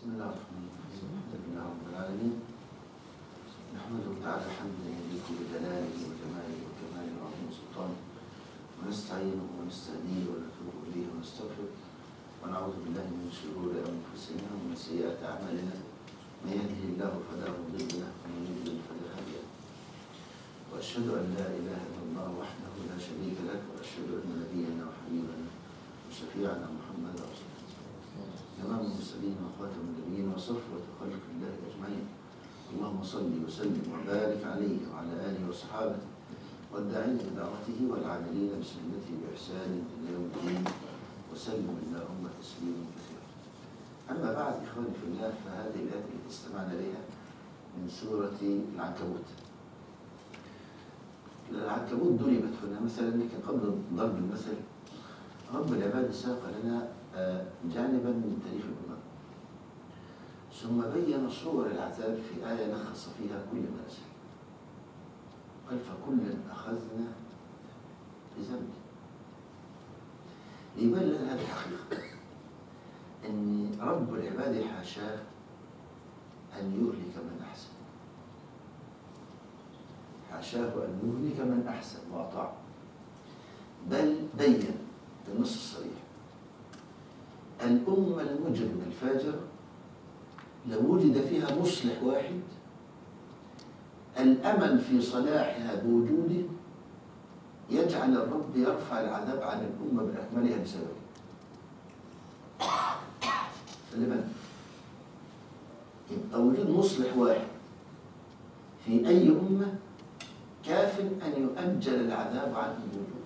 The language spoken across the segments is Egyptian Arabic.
بسم الله الرحمن الرحيم الحمد لله رب العالمين نحمده تعالى حمدا يليق بجلاله وجماله وكماله وعظيم سلطانه ونستعينه ونستهديه ونتوب اليه ونستغفره ونعوذ بالله من شرور انفسنا ومن سيئات اعمالنا من يهده الله فلا مضل له ومن يضلل فلا هادي له واشهد ان لا اله الا الله وحده لا شريك له واشهد ان نبينا وحبيبنا وشفيعنا محمدا رسول الله إمام المرسلين وخاتم النبيين وصفوة خلق الله أجمعين اللهم صل وسلم وبارك عليه وعلى آله وصحابه والداعين بدعوته والعاملين بسنته بإحسان إلى يوم الدين وسلم اللهم تسليما كثيرا أما بعد إخواني في الله فهذه الآية التي استمعنا إليها من سورة العنكبوت العنكبوت ضربت هنا مثلا لكن قبل ضرب المثل رب العباد ساق لنا آه، جانبا من تاريخ الأمم ثم بين صور العذاب في آية لخص فيها كل ما نزل قال فكلا أخذنا بذنبه ليبين لنا هذه الحقيقة أن رب العباد حاشاه أن يهلك من أحسن حاشاه أن يهلك من أحسن وأطاع بل بين بالنص الصريح الأمة المجرم الفاجر لو وجد فيها مصلح واحد الأمل في صلاحها بوجوده يجعل الرب يرفع العذاب عن الأمة بأكملها بسببه خلي بالك يبقى وجود مصلح واحد في أي أمة كاف أن يؤجل العذاب عنه بوجوده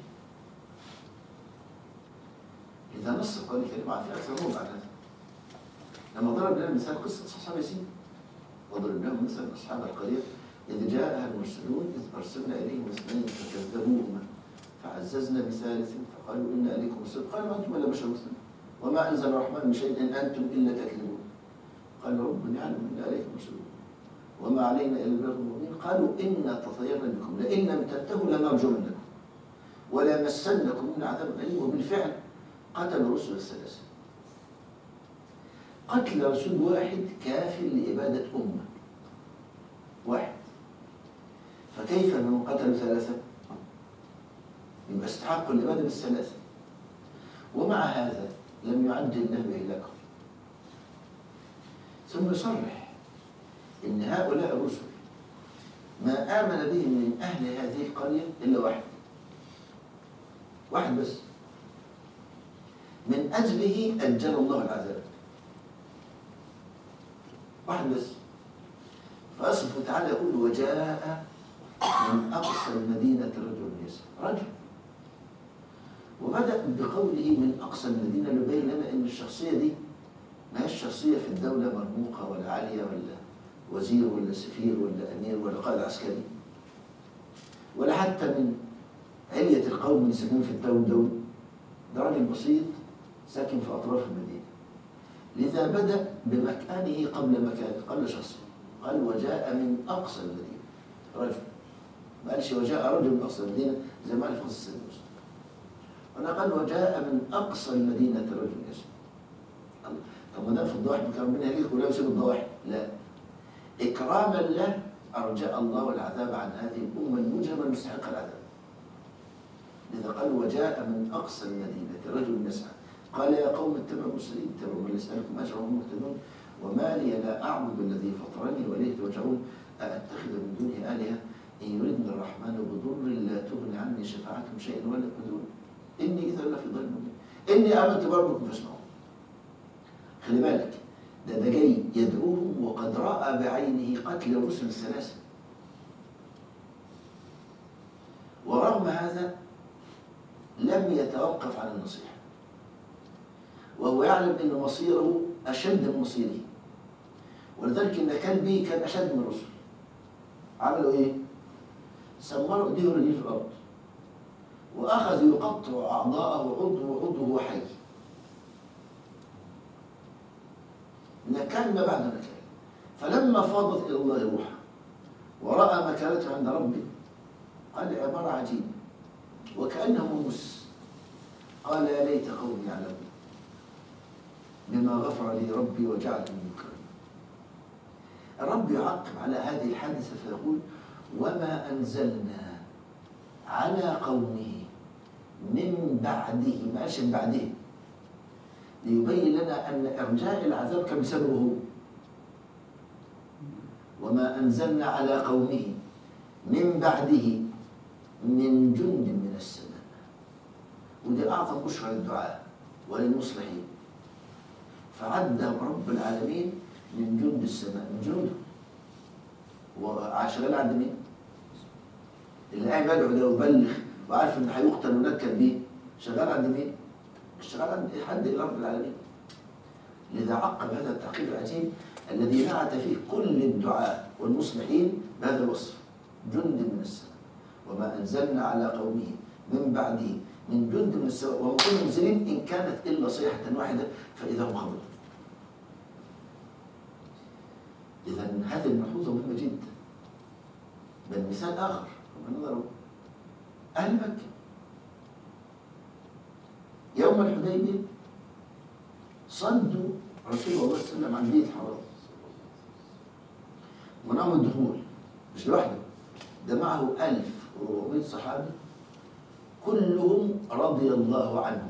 إذا نص القرآن الكريم في أكثر موضع هذا لما ضرب لنا مثال قصة أصحاب ياسين وضرب لهم مثل أصحاب القرية إذ جاءها المرسلون إذ أرسلنا إليهم اثنين فكذبوهما فعززنا بثالث فقالوا إنا إليكم مرسلون قالوا ما أنتم إلا بشر مسلم وما أنزل الرحمن من شيء إن أنتم إلا تكذبون قالوا ربنا يعلم إنا إليكم مرسلون وما علينا إلا البلاغ المبين قالوا إنا تطيرنا بكم لئن لم تنتهوا لنرجمنكم وليمسنكم من عذاب أليم وبالفعل قتلوا رسل الثلاثة قتل رسول واحد كاف لإبادة أمة واحد فكيف من قتلوا ثلاثة يبقى استحقوا الإبادة بالثلاثة ومع هذا لم يعجل الله بإهلاكهم ثم يصرح إن هؤلاء الرسل ما آمن بهم من أهل هذه القرية إلا واحد واحد بس من أجله أجل الله العذاب واحد بس فأصله تعالى يقول وجاء من أقصى المدينة رجل يسعى رجل وبدأ بقوله من أقصى المدينة ليبين لنا أن الشخصية دي ما هيش شخصية في الدولة مرموقة ولا عالية ولا وزير ولا سفير ولا أمير ولا قائد عسكري ولا حتى من علية القوم اللي يسمون في التون دول ده راجل بسيط ساكن في أطراف المدينة لذا بدأ بمكانه قبل مكانه قبل شخصه قال وجاء من أقصى المدينة رجل ما قالش وجاء رجل من أقصى المدينة زي ما قال في قصة سيدنا موسى وأنا قال وجاء من أقصى المدينة رجل يسمع طب ما دام في الضواحي كان ربنا يهلك ولا يسيب الضواحي لا إكراما له أرجاء الله العذاب عن هذه الأمة المجرمة المستحقة العذاب لذا قال وجاء من أقصى المدينة رجل يسعى قال يا قوم اتبعوا المرسلين اتبعوا من يسألكم أجرا وهم مهتدون وما لي لا أعبد الذي فطرني وإليه ترجعون أأتخذ من دونه آلهة إن يردني الرحمن بضر لا تغني عني شفاعتهم شيئا ولا يقدرون إني إذا لفي ضل مبين إني آمنت بربكم فاسمعون خلي بالك ده ده جاي يدعوهم وقد رأى بعينه قتل الرسل الثلاثة ورغم هذا لم يتوقف عن النصيحة وهو يعلم أن مصيره أشد من مصيره ولذلك إن كان به كان أشد من الرسل عملوا إيه؟ سمروا إيديه ورجليه في الأرض وأخذ يقطع أعضاءه عضو عضو وهو حي نكال ما بعد نكال فلما فاضت إلى الله روحه ورأى مكانته عند ربه قال عبارة عجيبة وكأنه موس قال يا ليت قومي يعلمون بما غفر لي ربي وجعلني من المكرمين الرب يعقب على هذه الحادثة فيقول وما أنزلنا على قومه من بعده ما قالش من بعده ليبين لنا أن إرجاء العذاب كان بسببه هو وما أنزلنا على قومه من بعده من جند من السماء ودي أعظم بشرى للدعاء وللمصلحين فعدهم رب العالمين من جند السماء من جنوده وشغال عند مين؟ اللي قاعد يدعو ده ويبلغ وعارف ان هيقتل ونكل بيه شغال عند مين؟ مش شغال عند حد الا رب العالمين لذا عقب هذا التعقيب العجيب الذي نعت فيه كل الدعاء والمصلحين بهذا الوصف جند من السماء وما انزلنا على قومه من بعده من جند من السماء وما كنا منزلين ان كانت الا صيحه واحده فاذا هم خبر اذا هذه الملحوظه مهمه جدا بل مثال اخر ومن نظره اهل مكه يوم الحديبيه صدوا رسول الله صلى الله عليه وسلم عن بيت حرام منعهم الدخول مش لوحده ده معه 1400 صحابي كلهم رضي الله عنهم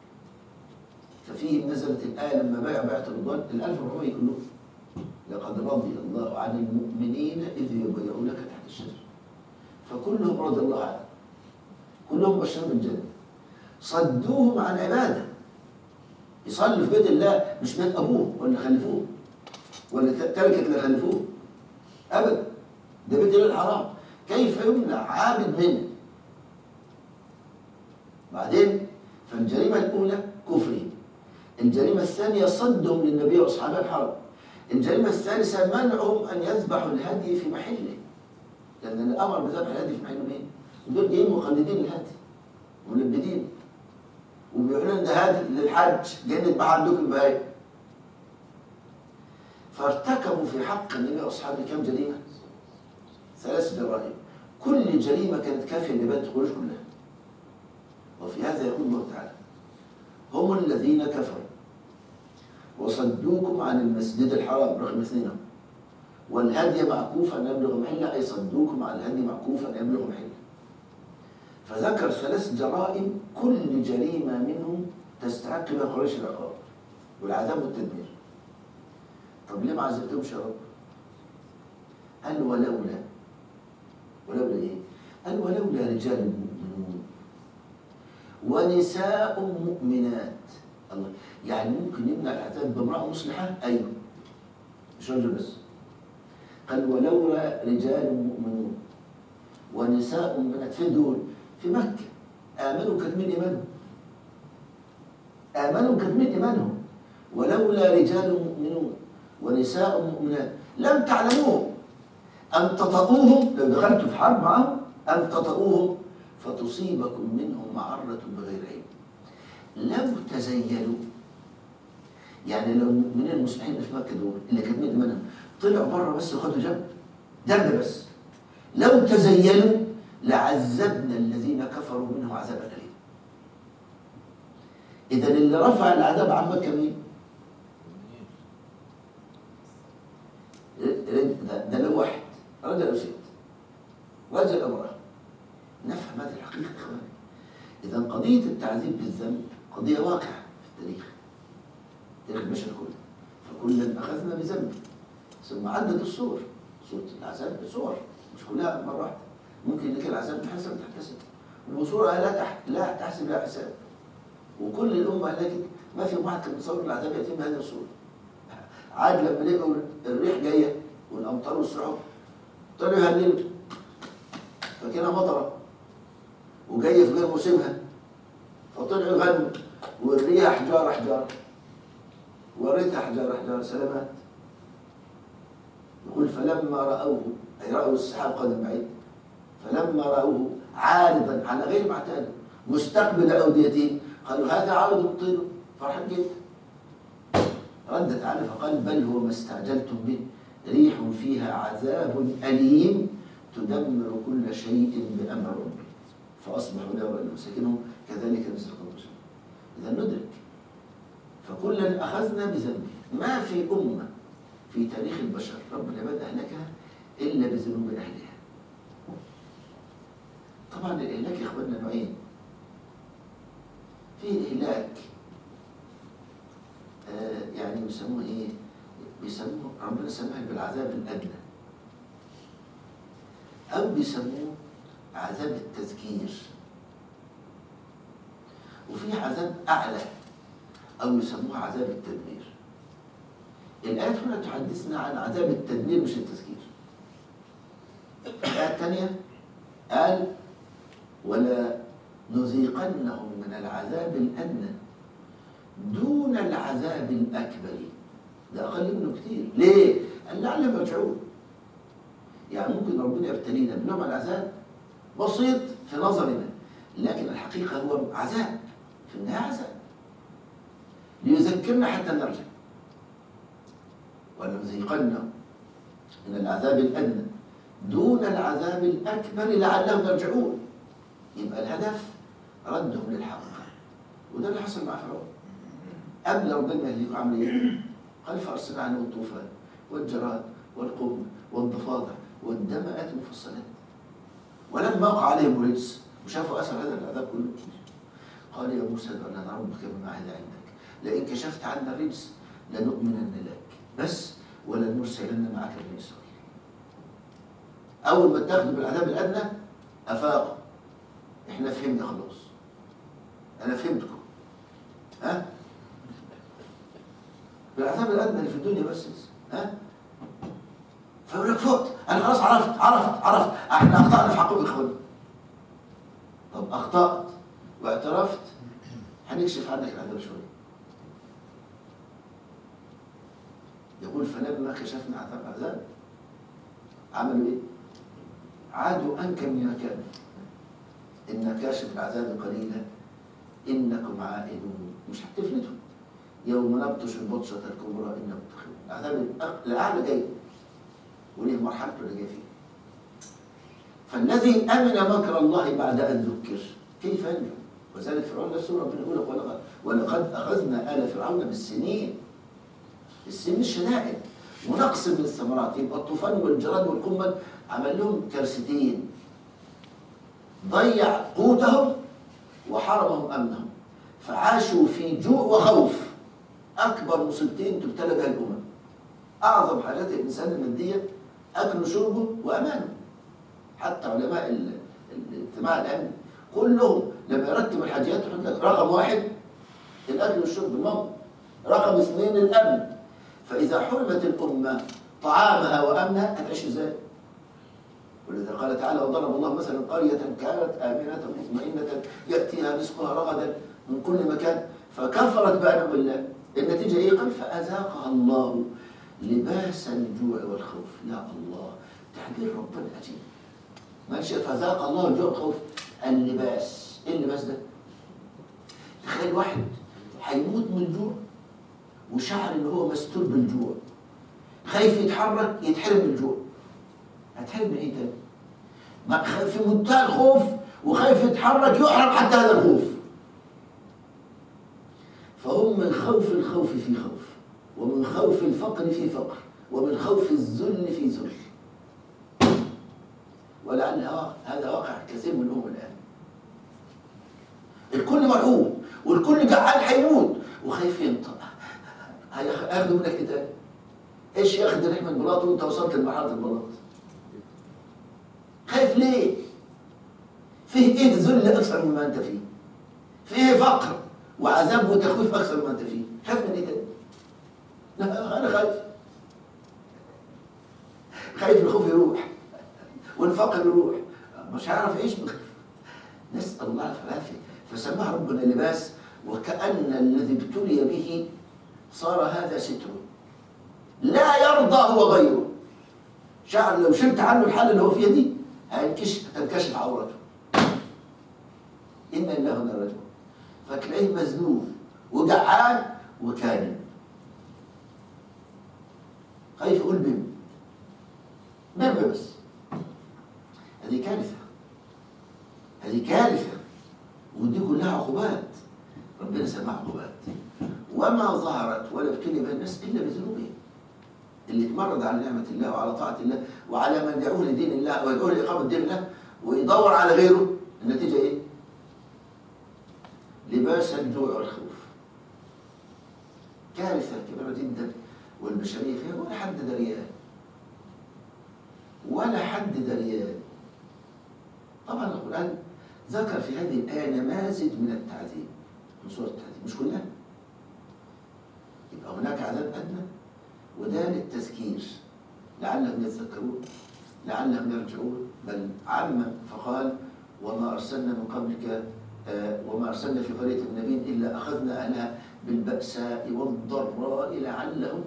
ففيهم نزلت الآية لما بايع بيعة الرضوان ال 1400 كلهم لقد رضي الله عن المؤمنين إذ يبايعونك تحت الشجرة فكلهم رضي الله عنهم كلهم بشروا بالجنة صدوهم عن عبادة يصلي في بيت الله مش بيت أبوه ولا خلفوه ولا تركة اللي خلفوه أبدا ده بيت الله الحرام كيف يمنع عابد منه بعدين فالجريمة الأولى كفرهم الجريمة الثانية صدهم للنبي وأصحاب الحرم الجريمة الثالثة منعهم أن يذبحوا الهدي في محله لأن الأمر بذبح الهدي في محله مين؟ دول جايين مقلدين الهدي ملبدين وبيقولوا لنا ده هادي للحج جايين نذبح عندكم البهايم فارتكبوا في حق النبي واصحابه كم جريمه؟ ثلاث جرائم كل جريمه كانت كافيه لبنت قريش كلها وفي هذا يقول الله تعالى هم الذين كفروا وصدوكم عن المسجد الحرام رقم اثنين والهدي معكوفا ان يبلغ محله اي صدوكم عن الهدي معكوفا ان يبلغ محله فذكر ثلاث جرائم كل جريمه منهم تستحق بها قريش العقاب والعذاب والتدمير طب ليه ما عذبتهمش يا رب؟ قال ولولا ولولا ايه؟ قال ولولا رجال مؤمنون ونساء مؤمنات الله يعني ممكن يمنع العذاب بامرأة مصلحة؟ أيوه مش رجل بس قال ولولا رجال مؤمنون ونساء مؤمنات فين دول؟ في مكة آمنوا كاتمين إيمانهم آمنوا كاتمين إيمانهم ولولا رجال مؤمنون ونساء مؤمنات لم تعلموهم أن تطؤوهم لو دخلتوا في حرب معهم أن تطؤوهم فتصيبكم منهم معرة بغير علم لو تزيلوا يعني لو المؤمنين المصلحين في مكة دول اللي كاتبين إيمانهم طلعوا بره بس وخدوا جنب جنب بس لو تزيلوا لعذبنا الذين كفروا منهم عذابا أليما إذا اللي رفع العذاب عن مكة مين؟ ده, ده لو واحد رجل أو ست رجل أو امرأة نفهم هذه الحقيقة يا إخواني إذا قضية التعذيب بالذنب قضية واقعة في التاريخ تاريخ البشر كله فكلا أخذنا بذنبه ثم عدت الصور صورة العذاب بصور مش كلها مرة واحدة ممكن لك العذاب بحسب تحتسب والصورة لا تحت لا تحسب لها حساب وكل الأمة هلكت ما في واحد كان متصور العذاب يتم بهذه الصورة عاد لما لقوا الريح جاية والأمطار والسحب طلعوا يهللوا فكانها مطرة وجاية في غير موسمها فطلعوا يغنوا والريح حجارة حجارة وريتها حجارة حجارة سلامات يقول فلما رأوه أي رأوا السحاب قدم بعيد فلما رأوه عارضا على غير معتاد مستقبل أوديتهم قالوا هذا عارض مطير فرحان جدا رد تعالى فقال بل هو ما استعجلتم به ريح فيها عذاب أليم تدمر كل شيء بأمر ربي فأصبحوا لا يرى مساكنهم كذلك نسلك الرسل إذا ندرك فكلا أخذنا بذنبه ما في أمة في تاريخ البشر رب العباد أهلكها إلا بذنوب أهلها طبعا الإهلاك يا إخواننا نوعين في إهلاك آه يعني بيسموه إيه؟ بيسموه ربنا سماها بالعذاب الأدنى أو بيسموه عذاب التذكير وفي عذاب أعلى أو يسموه عذاب التدمير الآيات هنا تحدثنا عن عذاب التدمير مش التذكير الآية الثانية قال ولا نذيقنهم من العذاب الأدنى دون العذاب الأكبر ده أقل منه كتير ليه؟ قال لعلهم يرجعون يعني ممكن ربنا يبتلينا بنوع من العذاب بسيط في نظرنا لكن الحقيقة هو عذاب في النهاية عذاب ليذكرنا حتى نرجع ولنذيقنهم من العذاب الأدنى دون العذاب الأكبر لعلهم يرجعون يبقى الهدف ردهم للحق وده اللي حصل مع فرعون قبل ربنا ما يهلكوا عمل ايه؟ قال فارسلنا عنه الطوفان والجراد والقبل والضفادع والدم اتوا مفصلات ولما وقع عليهم رجس وشافوا اثر هذا العذاب كله قال يا موسى ادع لنا ربك بما عهد عندك لئن كشفت عنا الرجس لنؤمنن لك بس ولنرسلن معك بني اسرائيل اول ما اتخذوا بالعذاب الادنى افاقوا احنا فهمنا خلاص انا فهمتكم ها بالعذاب الادنى اللي في الدنيا بس ها فيقول لك فوت انا خلاص عرفت عرفت عرفت احنا اخطانا في حقوق اخواننا طب اخطات واعترفت هنكشف عنك العذاب شويه يقول فلما كشفنا عذاب عذاب عملوا ايه؟ عادوا انكى مما كانوا ان كاشف العذاب قليلا انكم عائدون مش هتفلتوا يوم نبطش البطشه الكبرى انكم تخلون العذاب الأق- الاعلى جاي وليه مرحلته اللي جاي فيه فالذي امن مكر الله بعد ان ذكر كيف ينجو وذلك فرعون نفسه ربنا يقول لك ولقد ولقد اخذنا ال فرعون بالسنين السنين الشدائد ونقص من الثمرات يبقى الطوفان والجراد والقمل عمل لهم كارثتين ضيع قوتهم وحرمهم امنهم فعاشوا في جوع وخوف اكبر مصيبتين تبتلى بها الامم اعظم حاجات الانسان الماديه اكله وشربه وامانه حتى علماء ال- الاجتماع الامني كلهم لما يرتبوا الحاجيات يحط لك رقم واحد الاكل والشرب الموت رقم اثنين الامن فاذا حرمت الامه طعامها وامنها هتعيش ازاي؟ ولذا قال تعالى وضرب الله مثلا قرية كانت آمنة مطمئنة يأتيها رزقها رغدا من كل مكان فكفرت بأنعم الله النتيجة إيه؟ قال فأذاقها الله لباس الجوع والخوف يا الله تعبير ربنا عجيب ماشي فذاق الله الجوع والخوف اللباس ايه اللباس ده؟ تخيل واحد هيموت من الجوع وشعر ان هو مستور بالجوع خايف يتحرك يتحرم من الجوع هتحرم من ايه تاني؟ ما خ- في منتهى الخوف وخايف يتحرك يحرم حتى هذا الخوف فهم من خوف الخوف في خوف ومن خوف الفقر في فقر ومن خوف الذل في ذل ولعل هذا- هذا واقع كثير منهم الان الكل مرعوب والكل جعان هيموت وخايف ينطق هياخ- هياخدوا منك ايه تاني؟ ايش ياخد رحم البلاط وانت وصلت لمرحله البلاط؟ خايف ليه؟ فيه ايه ذل اكثر مما انت فيه؟ فيه فقر وعذاب وتخويف اكثر مما انت فيه، خايف من ايه تاني؟ لا انا خايف خايف الخوف يروح والفقر يروح مش هعرف اعيش من خير نسال الله العافيه فسماها ربنا لباس وكأن الذي ابتلي به صار هذا ستره لا يرضى هو غيره شعر لو شلت عنه الحالة اللي هو فيها دي هينكشف تنكشف عورته إن الله هنا رجل فتلاقيه مذنوب وجعان وكامل خايف يقول بم بم بس هذه كارثة هذه كارثة ودي كلها عقوبات ربنا سماها عقوبات وما يبتلي بها الناس إلا بذنوبهم اللي اتمرد على نعمة الله وعلى طاعة الله وعلى من يدعوه لدين الله ويدعوه لإقامة دين الله ويدور على غيره النتيجة إيه؟ لباس الجوع والخوف كارثة كبيرة جدا والبشرية فيها ولا حد دريان ولا حد دريان طبعا القرآن ذكر في هذه الآية نماذج من التعذيب من سورة التعذيب مش كلها يبقى هناك عذاب أدنى وده للتذكير لعلهم يتذكرون لعلهم يرجعون بل عم فقال وما أرسلنا من قبلك آه، وما أرسلنا في قرية من نبي إلا أخذنا أهلها بالبأساء والضراء لعلهم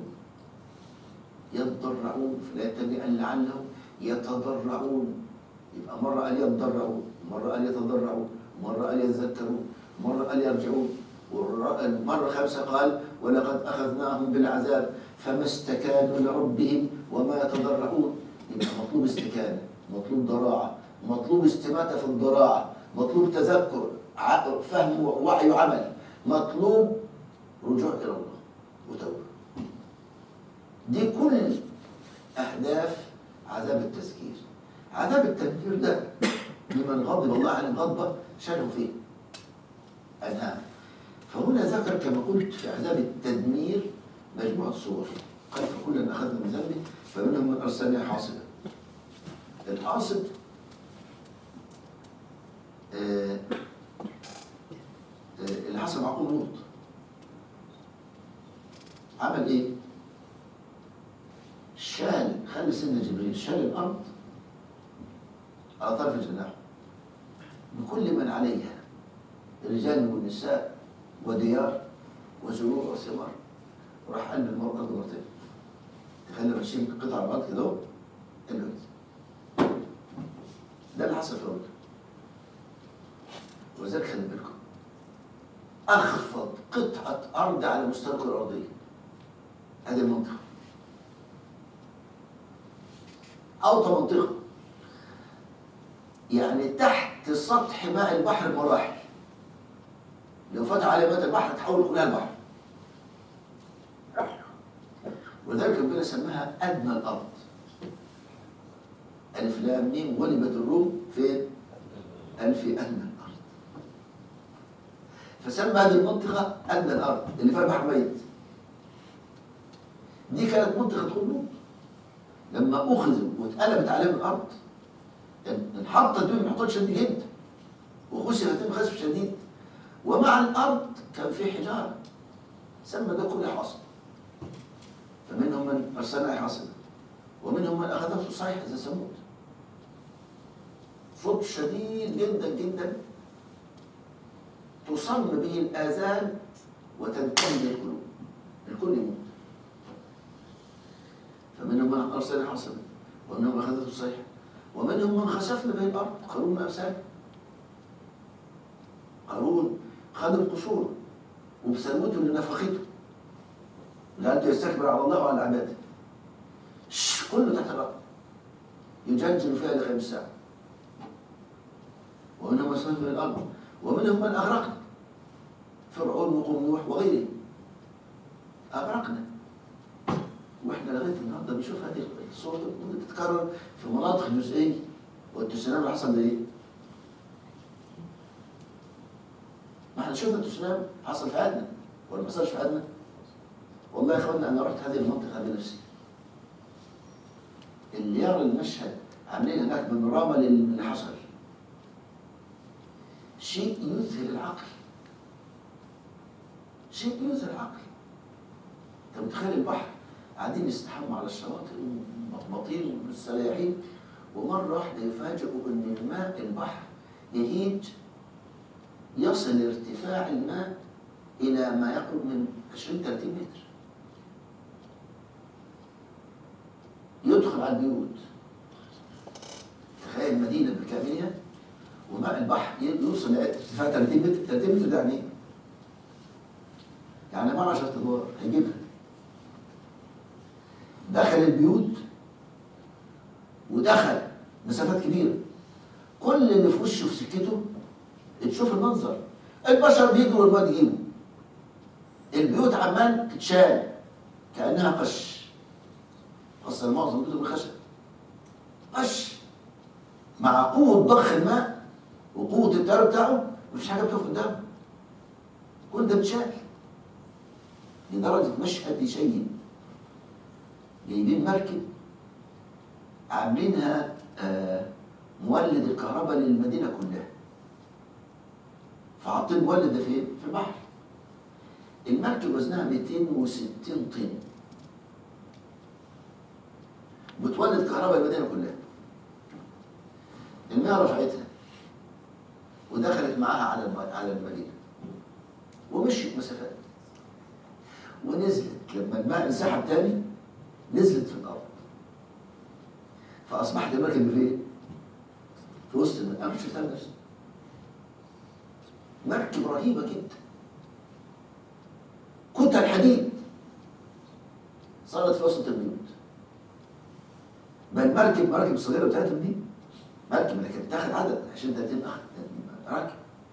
يضرعون في الآية الثانية قال لعلهم يتضرعون يبقى مرة قال يتضرعون مرة قال يتضرعون مرة قال يتذكرون مرة قال يرجعون والمرة الخامسة قال ولقد أخذناهم بالعذاب فما استكانوا لربهم وما يتضرعون يبقى مطلوب استكانة مطلوب ضراعة مطلوب استماتة في الضراعة مطلوب تذكر ع- فهم ووعي وعمل مطلوب رجوع إلى الله وتوبة دي كل أهداف عذاب التذكير عذاب التذكير ده لمن غضب الله عليهم غضبة شانه فيه أنهار فهنا ذكر كما قلت في عذاب التدمير مجموعة صور قال فكلا أخذنا من ذنبه فمنهم من أرسلنا حاصبا الحاصب آه، آه، اللي حصل مع قوم لوط عمل ايه؟ شال خلي سيدنا جبريل شال الارض على طرف جناحه بكل من عليها الرجال والنساء وديار وزروع وثمار وراح قلب المرأة الأرض مرتين تخيل لما تشيل قطع الأرض كده اهو قلبت ده اللي حصل في أوروبا ولذلك خلي بالكم أخفض قطعة أرض على مستوى الكرة الأرضية هذه المنطقة أوطى منطقة يعني تحت سطح ماء البحر بمراحل لو فتح عليه ماء البحر تحول كلها البحر ولذلك ربنا سماها أدنى الأرض ألف لام ميم غلبت الروم فين؟ قال في أدنى الأرض فسمى هذه المنطقة أدنى الأرض اللي فيها بحر ميت دي كانت منطقة قلوب لما أخذوا واتقلبت عليهم الأرض انحطت بهم انحطاط شديد جدا وخسفت بهم خسف شديد ومع الأرض كان في حجارة سمى ده كل حاصل فمنهم من أرسلنا حاصلا ومنهم من أخذته الصيحة زي ثمود صوت شديد جدا جدا تصم به الآذان وتنتهي به القلوب الكل يموت فمنهم من أرسلنا حاصلا ومنهم من أخذته الصيحة ومنهم من خسفنا به الأرض قارون من أمثاله قارون خد القصور وبثروته اللي نفخته لأنه يستكبر على الله وعلى عباده شش، كله تحت الأرض يجلجل فيها لخمس ساعة ومنهم من صنف الأرض ومنهم من أغرقنا فرعون وقوم نوح وغيره أغرقنا واحنا لغايه النهارده بنشوف هذه الصور ممكن تتكرر في مناطق جزئيه والتسونامي اللي حصل ده ايه؟ ما احنا شفنا التسونامي حصل في عدن ولا ما حصلش في عدن؟ والله يا اخوانا انا رحت هذه المنطقه بنفسي اللي يرى المشهد عاملين هناك من رمل اللي حصل شيء يذهل العقل شيء يذهل العقل انت متخيل البحر قاعدين يستحموا على الشواطئ ومطبطين والسلاحين ومرة واحدة يفاجئوا إن الماء البحر يهيج يصل ارتفاع الماء إلى ما يقرب من 20 30 متر يدخل على البيوت تخيل مدينة بكاملها وماء البحر يوصل لارتفاع 30 متر 30 متر ده يعني ايه؟ يعني ما 10 ادوار هيجيبها دخل البيوت ودخل مسافات كبيرة كل اللي في وشه في سكته تشوف المنظر البشر بيجروا والواد يجيبوا البيوت عمال تتشال كأنها قش أصلا معظم البيوت بالخشب قش مع قوة ضخ الماء وقوة التيار بتاعه مفيش حاجة بتقف قدامه كل ده اتشال لدرجة مشهد يشيب جايبين مركب عاملينها آه، مولد الكهرباء للمدينة كلها فحاطين مولد ده فين؟ في البحر المركب وزنها 260 طن بتولد كهرباء المدينة كلها المياه رفعتها ودخلت معاها على الم- على المدينة ومشيت مسافات ونزلت لما الماء انسحب تاني نزلت في الأرض فأصبحت المركب فين؟ في وسط الماء أنا مش شفتها بنفسي مركب رهيبة جدا كتل حديد صارت في وسط البيوت بل مركب مركب الصغيرة بتاعتهم دي مركب لكن تاخد عدد عشان 30 أخ راكب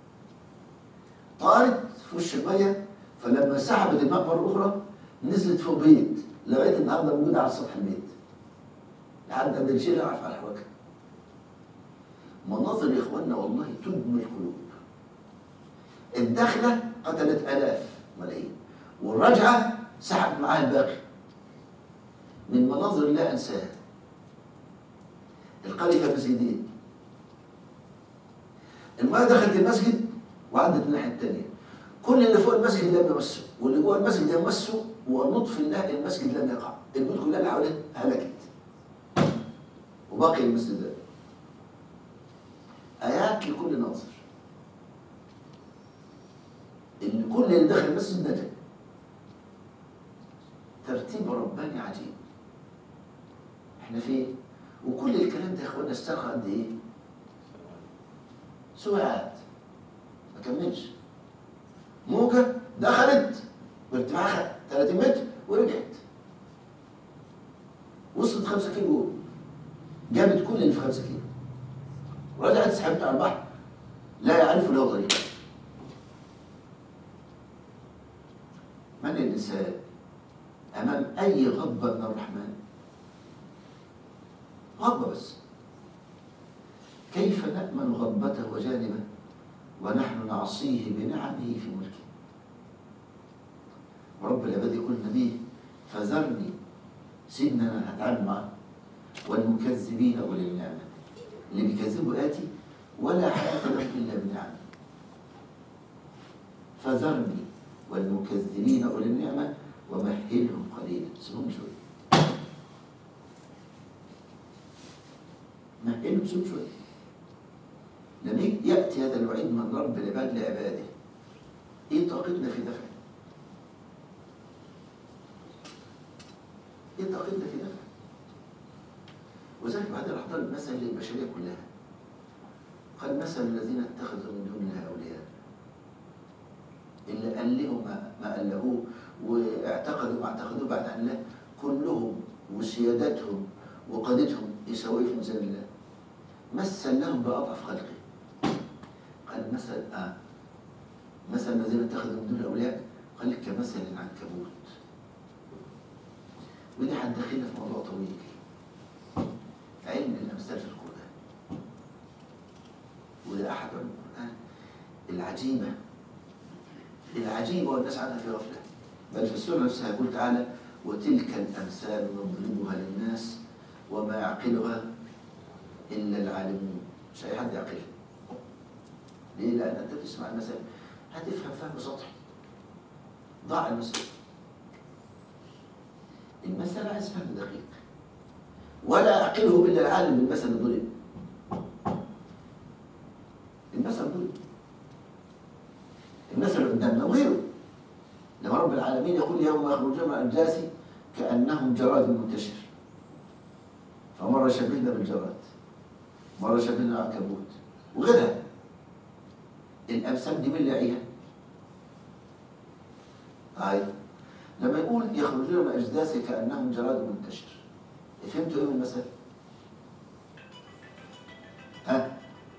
طارت في وش المية فلما سحبت الماء مرة أخرى نزلت فوق بيت لغاية النهاردة موجودة على سطح البيت لحد أن الشيء يعرف على الحركة مناظر يا إخواننا والله تدمي القلوب الدخلة قتلت آلاف ملايين والرجعة سحبت معاها الباقي من مناظر لا أنساها القرية فيها مسجدين المياه دخلت المسجد وعدت الناحية التانية كل اللي فوق المسجد لم يمسوا واللي جوه المسجد يمسوا ونطف الله المسجد لم يقع البيوت كلها اللي حواليه هلكت وباقي المسجد ده آيات لكل ناظر إن كل اللي دخل المسجد نجا ترتيب رباني عجيب احنا فين وكل الكلام ده يا اخوانا استرخى قد ايه ساعات ما كملش موجة دخلت بارتفاعها 30 متر ورجعت وصلت 5 كيلو جابت كل اللي في 5 كيلو ورجعت سحبت على البحر لا يعرف له طريق من الإنسان أمام أي غضبة من الرحمن غضبة بس كيف نأمن غضبته وجانبه ونحن نعصيه بنعمه في ملكه ورب العباد يقول النبي فذرني سيدنا انا هتعامل معاه والمكذبين اولي النعمه اللي بيكذبوا اتي ولا حياه لهم الا بنعمه فذرني والمكذبين اولي النعمه ومهلهم قليلا سيبهم شويه مهلهم سيبهم شويه لما ياتي هذا الوعيد من رب العباد لعباده ايه طاقتنا في دفعه ايه طاقتنا في دفعه وذلك بعد راح ضرب مثل للبشريه كلها قال مثل الذين اتخذوا من دون الله اولياء اللي ألهوا ما, ما ألهوه واعتقدوا ما اعتقدوه بعد عن الله كلهم وسيادتهم وقادتهم يساوي في ميزان الله مثل لهم بأضعف خلقه قال مثل آه مثل الذين اتخذوا من دون الأولياء قال كمثل العنكبوت ودي هتدخلنا في موضوع طويل علم الأمثال في القرآن وده أحد علوم القرآن العجيبة العجيبة والناس عنها في غفلة بل في السورة نفسها يقول تعالى وتلك الأمثال نضربها للناس وما يعقلها إلا العالمون مش أي حد يعقلها ليه؟ لأن أنت تسمع المثل هتفهم فهم سطحي ضاع المثل المثل عايز فهم دقيق ولا يعقله إلا العالم بالمثل ضرب المثل ضرب المثل قدامنا وغيره لما رب العالمين يقول يوم يخرجون من الأجداث كأنهم جراد منتشر فمرة شبهنا بالجراد مرة شبهنا العنكبوت وغيرها الأمثال دي من لعيها طيب لما يقول يخرجون من أجداث كأنهم جراد منتشر فهمتوا إيه من المثل؟ ها؟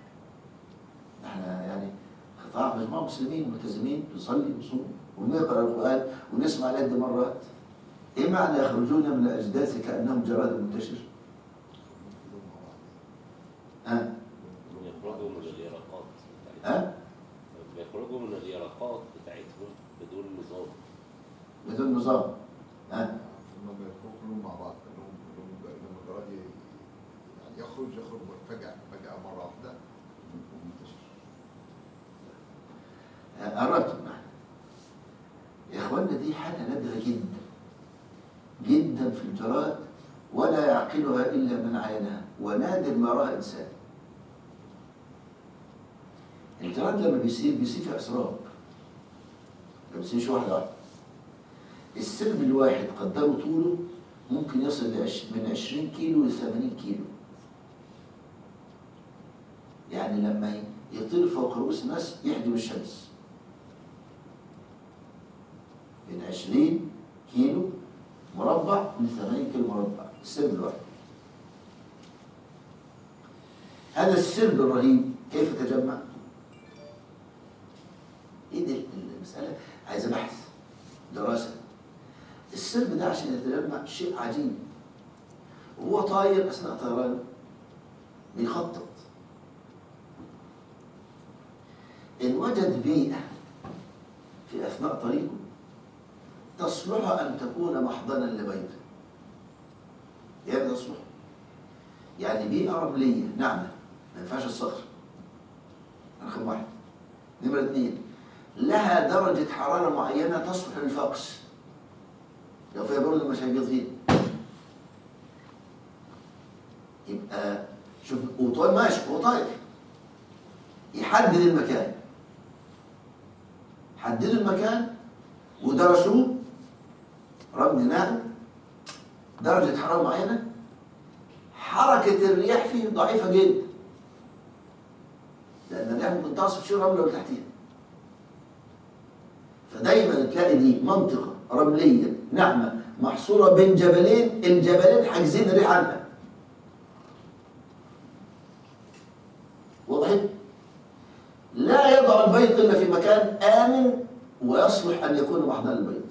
احنا يعني قطاع مجموعة مسلمين ملتزمين بنصلي ونصوم ونقرأ القرآن ونسمع الآيات دي مرات ايه معنى يخرجون من الاجداث كانهم جراد منتشر ها يخرجوا من اليرقات بتاعتهم ها بيخرجوا من اليرقات بتاعتهم بدون نظام بدون نظام ها هم بيخرجوا كلهم مع بعض كلهم كلهم لما الجراد ي- يعني يخرج يخرج فجأة فجأة مرة واحدة ومنتشر قربت معنا يا اخوانا دي حاجه نادره جدا جدا في الجراد ولا يعقلها الا من عينها ونادر ما راى انسان الجراد لما بيسير بيسير في اسراب ما بيسيرش واحده واحده السرب الواحد قدروا طوله ممكن يصل لعش- من 20 كيلو ل 80 كيلو يعني لما يطير فوق رؤوس الناس يحجب الشمس من 20 كيلو مربع ل 80 كيلو مربع السرب الواحد هذا السرب الرهيب كيف تجمع؟ ايه دي المسألة عايزة بحث دراسة السرب ده عشان يتجمع شيء عجيب وهو طاير أثناء طيرانه بيخطط إن وجد بيئة في أثناء طريقه تصلح أن تكون محضنا لبيته يعني تصلح يعني بيئة رملية ناعمة ما ينفعش الصخر رقم واحد نمرة اثنين لها درجة حرارة معينة تصلح للفقس لو فيها برد مش هيبيض فيه يبقى شوف وطاير ماشي هو طاير يحدد المكان حددوا المكان ودرسوه رمل ناعم درجة حرارة معينة حركة الرياح فيه ضعيفة جدا لأن الرياح ممكن تعصف شيء رملة تحتيها فدايما تلاقي دي منطقة رملية ناعمة محصورة بين جبلين الجبلين حاجزين الريح عنها واضح؟ لا يضع البيض إلا في مكان آمن ويصلح أن يكون محضن البيض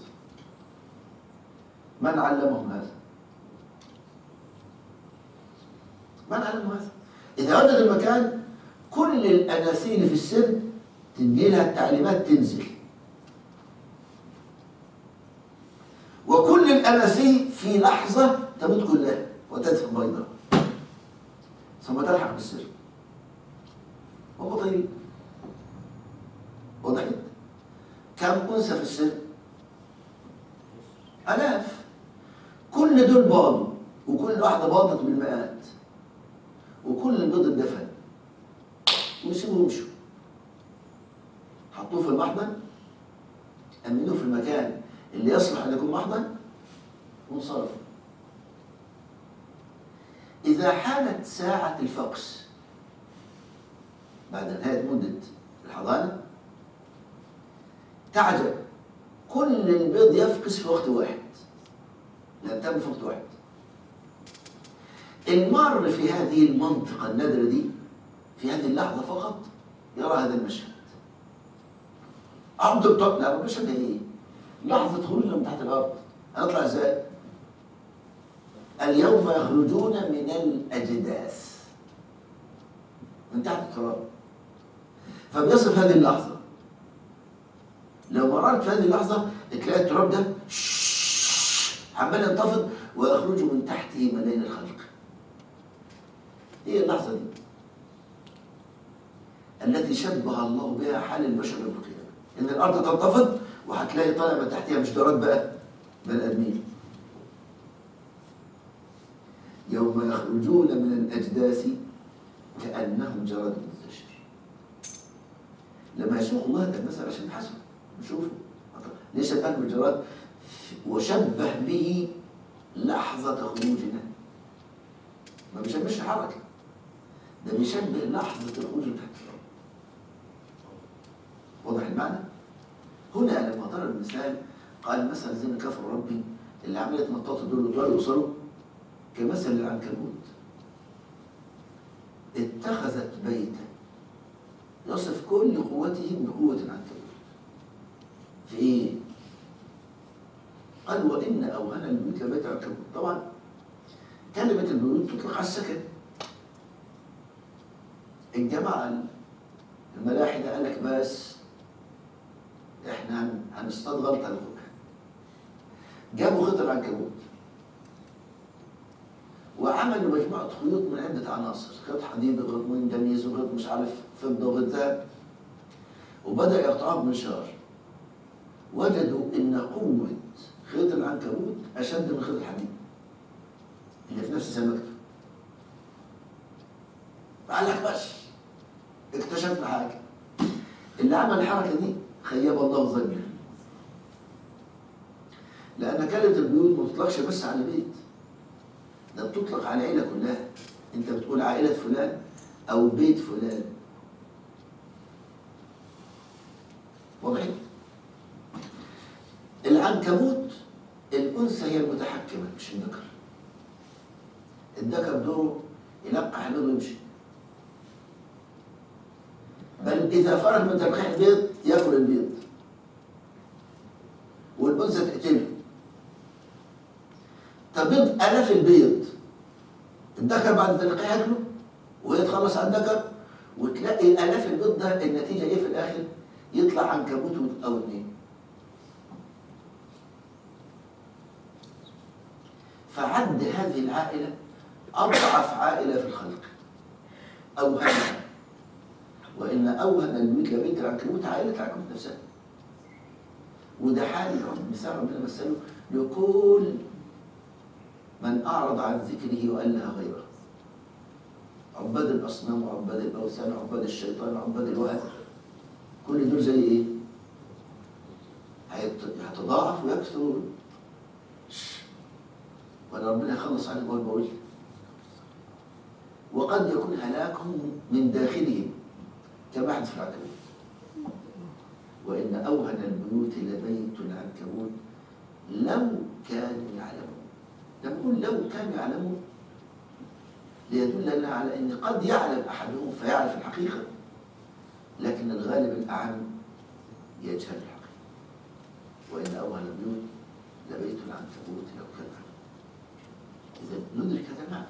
من علمهم هذا؟ من علمهم هذا؟ إذا وجد المكان كل الأناسيل في السر تدي لها التعليمات تنزل وكل الأناسيل في لحظة تموت كلها وتدفن بيضها ثم تلحق بالسر هم طيبين وضحت كم أنثى في السر آلاف كل دول باضوا وكل واحدة باضت بالمئات وكل البيض اتدفن ويسيبوا يمشوا حطوه في المحضن أمنوه في المكان اللي يصلح أن يكون محضن وانصرفوا إذا حانت ساعة الفقس بعد نهاية مدة الحضانة تعجب كل البيض يفقس في وقت واحد لا تم في وقت واحد المار في هذه المنطقة النادرة دي في هذه اللحظة فقط يرى هذا المشهد عبد الطب لا المشهد ده ايه؟ لحظة خروجنا من تحت الأرض هنطلع ازاي؟ اليوم يخرجون من الأجداث من تحت التراب فبيصف هذه اللحظة لو مررت في هذه اللحظة تلاقي التراب ده عمال ينتفض ويخرج من تحته ملايين الخلق هي اللحظة دي التي شبه الله بها حال البشر يوم القيامة إن الأرض تنتفض وهتلاقي طالع من تحتها مش جراد بقى بني آدمين يوم يخرجون من الأجداث كأنهم جراد منتشر لما يسوق الله ده مثلا عشان نحسبه نشوفه ليه شبه بالجراد وشبه به لحظة خروجنا ما بيشبهش حركة ده بيشبه لحظة الخروج من تحت الأرض واضح المعنى؟ هنا لما ضرب المثال قال مثل الذين كفروا ربي اللي عملت نطاط دول ودول يوصلوا كمثل العنكبوت اتخذت بيتا يصف كل قوتهم بقوة العنكبوت في ايه؟ قال وإن أوهن البيوت لبيت العنكبوت طبعا كلمة البيوت تطلق على السكن الجماعة الملاحدة قال لك بس احنا هن- هنصطاد غلطة لكم جابوا خيط العنكبوت وعملوا مجموعة خيوط من عدة عناصر خيط حديد وخيط منجنيز وخيط مش عارف فضة وخيط ذهب وبدأ يقطعوها بمنشار وجدوا إن قوة خيط العنكبوت أشد من خيط الحديد اللي في نفس سمكته قال لك بس اكتشفنا حاجة اللي عمل الحركة دي خيب الله ظنه لأن كلمة البيوت ما بتطلقش بس على بيت ده بتطلق على العيلة كلها أنت بتقول عائلة فلان أو بيت فلان واضح؟ العنكبوت الأنثى هي المتحكمة مش الذكر الذكر دوره يلقح البيض ويمشي بل إذا فرغ من تلقيح البيض يأكل البيض والأنثى تقتله تبيض آلاف البيض الذكر بعد تلقيح ياكله ويتخلص عن الذكر وتلاقي آلاف البيض ده النتيجة إيه في الآخر؟ يطلع عنكبوت أو اتنين فعد هذه العائلة أضعف عائلة في الخلق أوهنها وإن أوهن البيوت لبيت العنكبوت عائلة العنكبوت نفسها وده حال رب مثال ربنا مثله لكل من أعرض عن ذكره وأله غيره عباد الأصنام وعباد الأوثان وعباد الشيطان وعباد الوهن كل دول زي إيه؟ هيت- هيتضاعف ويكثر ولا ربنا يخلص عليهم أول بقول وقد يكون هلاكهم من داخلهم كما حدث في العنكبوت وإن أوهن البيوت لبيت العنكبوت لو كانوا يعلمون لما نقول لو كانوا يعلمون ليدلنا على أن قد يعلم أحدهم فيعرف الحقيقة لكن الغالب الأعم يجهل الحقيقة وإن أوهن البيوت لبيت العنكبوت لو كانوا يعلمون إذا ندرك هذا المعنى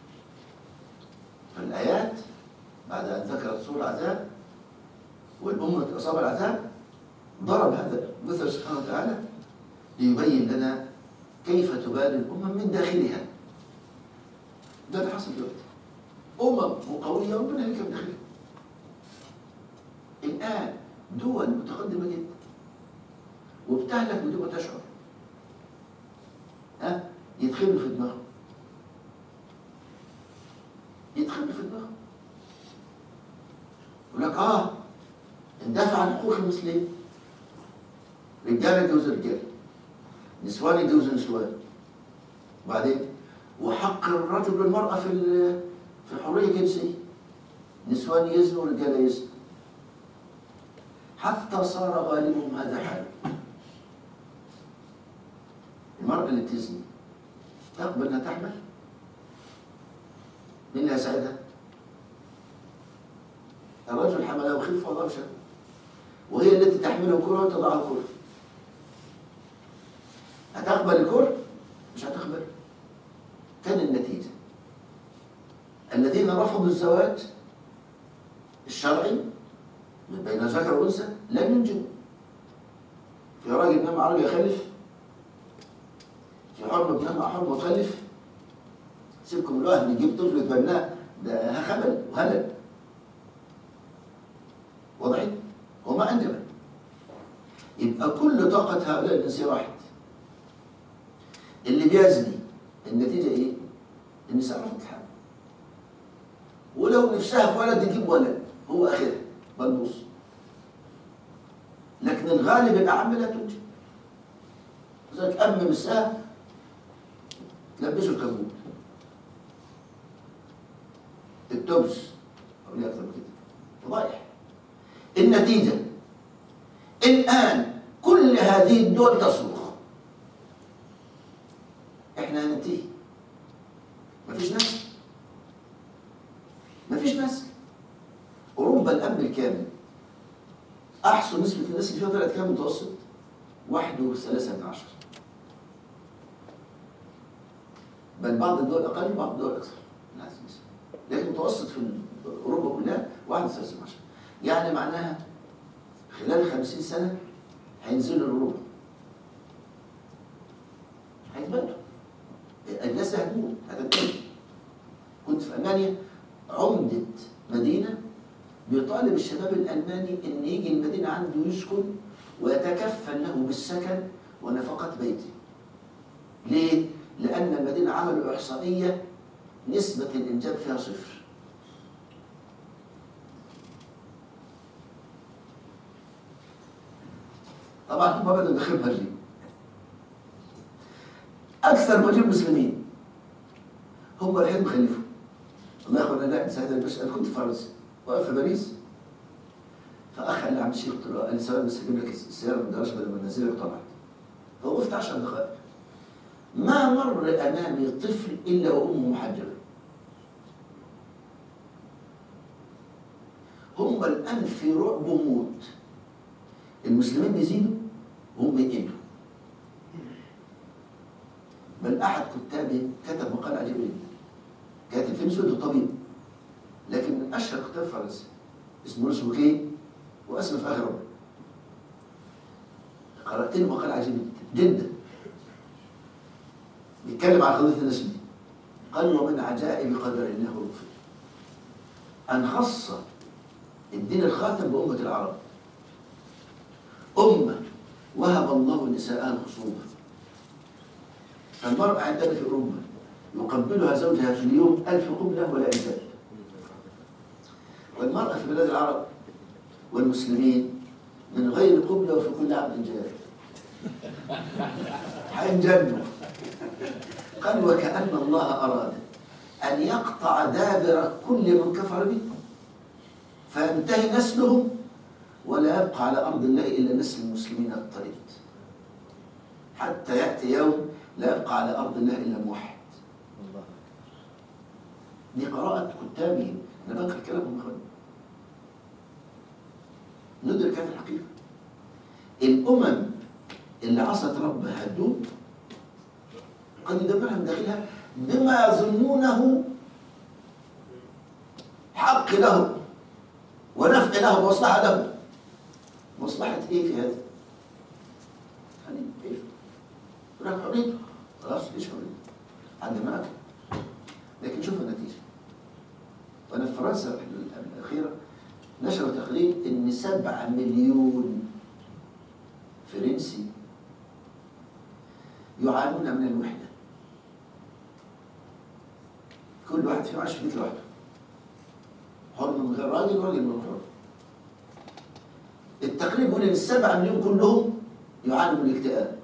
فالآيات بعد أن ذكرت سوء العذاب والأمة أصاب العذاب ضرب هذا مثل سبحانه وتعالى ليبين لنا كيف تبان الأمم من داخلها ده اللي حصل دلوقتي أمم قوية ربنا هلك من داخلها الآن دول متقدمة جدا وبتهلك بدون ما تشعر ها يدخلوا في دماغهم يدخلوا في دماغهم يقول لك اه ندافع عن حقوق المسلمين رجاله يتجوز رجاله نسوان يتجوزوا نسوان وبعدين وحق الرجل والمرأة في ال- في الحرية الجنسية نسوان يزنوا ورجاله يزنوا حتى صار غالبهم هذا حال المرأة اللي تزني تقبل انها تحمل مين اللي هيساعدها؟ الرجل حمله خفة وضرب شك وهي التي تحمله كرة وتضعه كرة هتقبل الكرة؟ مش هتقبل كان النتيجة الذين رفضوا الزواج الشرعي من بين ذكر وانثى لن ينجبوا في راجل نام عربي يخلف في حرب بنام حرب وتخلف سيبكم الواحد يجيب طفل يتبناه ده خبل وهلل وضعي وما أنجب يبقى كل طاقة هؤلاء الإنسان واحد اللي بيزني النتيجة إيه؟ النساء رفضت الحمل ولو نفسها في ولد يجيب ولد هو آخرها بلبوص لكن الغالب الأعم لا تنجب لذلك أم مسها تلبسه الكبوت التبس أو ليه أكثر من كده فضايح النتيجة الآن كل هذه الدول تصرخ احنا هننتهي مفيش نسل مفيش نسل أوروبا الأب الكامل أحصوا نسبة النسل فيها طلعت كام متوسط؟ واحد وثلاثة من عشرة بل بعض الدول اقل وبعض الدول اكثر من هذه النسبه لكن المتوسط في اوروبا كلها 31 يعني معناها خلال 50 سنه هينزلوا الربع هيتبادلوا الناس هتموت هتتبادل كنت في المانيا عمده مدينه بيطالب الشباب الالماني ان يجي المدينه عنده يسكن ويتكفل له بالسكن ونفقه بيته. ليه؟ لان المدينه عملوا احصائيه نسبه الانجاب فيها صفر. طبعا هم بدأوا يدخلوا مهاجرين. اكثر مهاجرين مسلمين هم الحين مخلفوا. الله يخلينا لا انسى هذا البشر انا كنت في فرنسا واقف في باريس فاخ قال لي عم الشيخ قلت له قال لي ثواني بس اجيب لك السياره من الجراج بدل ما انزلك طلعت فوقفت 10 دقائق ما مر امامي طفل الا وامه محجبه هم الان في رعب وموت المسلمين بيزيدوا وهم يقلوا بل احد كتابي كتب مقال عجيب جدا كاتب فيلم سود طبيب لكن من اشهر كتاب فرنسي اسمه لويس بوكيه واسمه في اخر عمره قرات له مقال عجيب جدا بيتكلم عن قضيه النسل دي قال ومن عجائب قدر الله ولطفه ان خص الدين الخاتم بامه العرب امه وهب الله نساءها الخصوبه فالمرأة عندنا في أوروبا يقبلها زوجها في اليوم ألف قبلة ولا إنزال والمرأة في بلاد العرب والمسلمين من غير قبلة وفي كل عام إنجاب هينجنوا قال وكأن الله أراد أن يقطع دابر كل من كفر به فينتهي نسلهم ولا يبقى على أرض الله إلا نسل المسلمين الطريق حتى يأتي يوم لا يبقى على أرض الله إلا موحد الله دي قراءة كتابهم أنا بنقل كلامهم خالد ندرك هذه الحقيقة الأمم اللي عصت ربها هتدوب قد يدمرها من داخلها بما يظنونه حق له ونفع له ومصلحة له مصلحة إيه في هذا؟ خليه إيش؟ هناك حريته خلاص ليش حريته؟ عند ملك لكن شوف النتيجة وأنا في فرنسا الأخيرة نشروا تقرير إن سبعة مليون فرنسي يعانون من الوحدة كل واحد فيهم عايش في بيت لوحده حر من غير راجل وراجل من غير حر التقرير بيقول إن السبعة مليون كلهم يعانوا من الاكتئاب